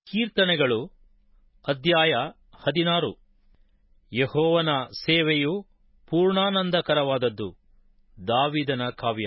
ಕೀರ್ತನೆಗಳು ಅಧ್ಯಾಯ ಹದಿನಾರು ಯಹೋವನ ಸೇವೆಯು ಪೂರ್ಣಾನಂದಕರವಾದದ್ದು ದಾವಿದನ ಕಾವ್ಯ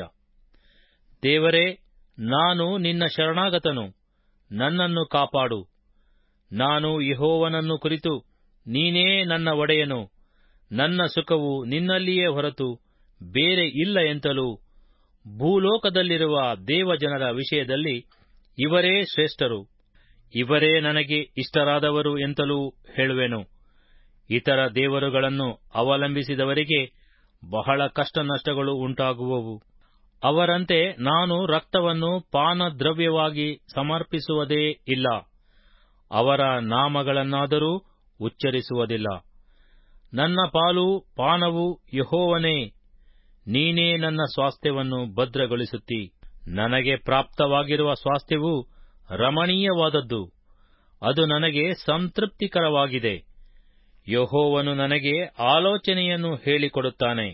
ದೇವರೇ ನಾನು ನಿನ್ನ ಶರಣಾಗತನು ನನ್ನನ್ನು ಕಾಪಾಡು ನಾನು ಯಹೋವನನ್ನು ಕುರಿತು ನೀನೇ ನನ್ನ ಒಡೆಯನು ನನ್ನ ಸುಖವು ನಿನ್ನಲ್ಲಿಯೇ ಹೊರತು ಬೇರೆ ಇಲ್ಲ ಎಂತಲೂ ಭೂಲೋಕದಲ್ಲಿರುವ ದೇವಜನರ ವಿಷಯದಲ್ಲಿ ಇವರೇ ಶ್ರೇಷ್ಠರು ಇವರೇ ನನಗೆ ಇಷ್ಟರಾದವರು ಎಂತಲೂ ಹೇಳುವೆನು ಇತರ ದೇವರುಗಳನ್ನು ಅವಲಂಬಿಸಿದವರಿಗೆ ಬಹಳ ಕಷ್ಟ ನಷ್ಟಗಳು ಉಂಟಾಗುವವು ಅವರಂತೆ ನಾನು ರಕ್ತವನ್ನು ಪಾನದ್ರವ್ಯವಾಗಿ ಸಮರ್ಪಿಸುವುದೇ ಇಲ್ಲ ಅವರ ನಾಮಗಳನ್ನಾದರೂ ಉಚ್ಚರಿಸುವುದಿಲ್ಲ ನನ್ನ ಪಾಲು ಪಾನವು ಯಹೋವನೇ ನೀನೇ ನನ್ನ ಸ್ವಾಸ್ಥ್ಯವನ್ನು ಭದ್ರಗೊಳಿಸುತ್ತಿ ನನಗೆ ಪ್ರಾಪ್ತವಾಗಿರುವ ಸ್ವಾಸ್ಥ್ಯವು ರಮಣೀಯವಾದದ್ದು ಅದು ನನಗೆ ಸಂತೃಪ್ತಿಕರವಾಗಿದೆ ಯಹೋವನು ನನಗೆ ಆಲೋಚನೆಯನ್ನು ಹೇಳಿಕೊಡುತ್ತಾನೆ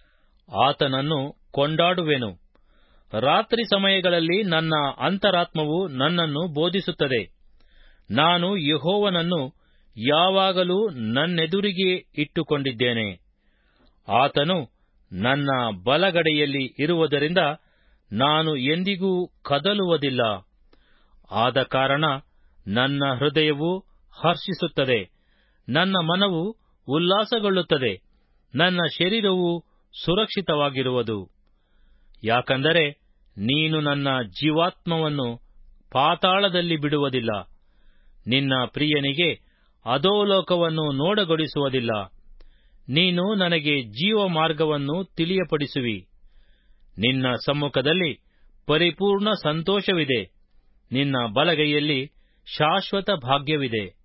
ಆತನನ್ನು ಕೊಂಡಾಡುವೆನು ರಾತ್ರಿ ಸಮಯಗಳಲ್ಲಿ ನನ್ನ ಅಂತರಾತ್ಮವು ನನ್ನನ್ನು ಬೋಧಿಸುತ್ತದೆ ನಾನು ಯಹೋವನನ್ನು ಯಾವಾಗಲೂ ನನ್ನೆದುರಿಗೆ ಇಟ್ಟುಕೊಂಡಿದ್ದೇನೆ ಆತನು ನನ್ನ ಬಲಗಡೆಯಲ್ಲಿ ಇರುವುದರಿಂದ ನಾನು ಎಂದಿಗೂ ಕದಲುವುದಿಲ್ಲ ಆದ ಕಾರಣ ನನ್ನ ಹೃದಯವು ಹರ್ಷಿಸುತ್ತದೆ ನನ್ನ ಮನವು ಉಲ್ಲಾಸಗೊಳ್ಳುತ್ತದೆ ನನ್ನ ಶರೀರವು ಸುರಕ್ಷಿತವಾಗಿರುವುದು ಯಾಕಂದರೆ ನೀನು ನನ್ನ ಜೀವಾತ್ಮವನ್ನು ಪಾತಾಳದಲ್ಲಿ ಬಿಡುವುದಿಲ್ಲ ನಿನ್ನ ಪ್ರಿಯನಿಗೆ ಅಧೋಲೋಕವನ್ನು ನೋಡಗೊಡಿಸುವುದಿಲ್ಲ ನೀನು ನನಗೆ ಜೀವ ಮಾರ್ಗವನ್ನು ತಿಳಿಯಪಡಿಸುವಿ ನಿನ್ನ ಸಮ್ಮುಖದಲ್ಲಿ ಪರಿಪೂರ್ಣ ಸಂತೋಷವಿದೆ ನಿನ್ನ ಬಲಗೈಯಲ್ಲಿ ಶಾಶ್ವತ ಭಾಗ್ಯವಿದೆ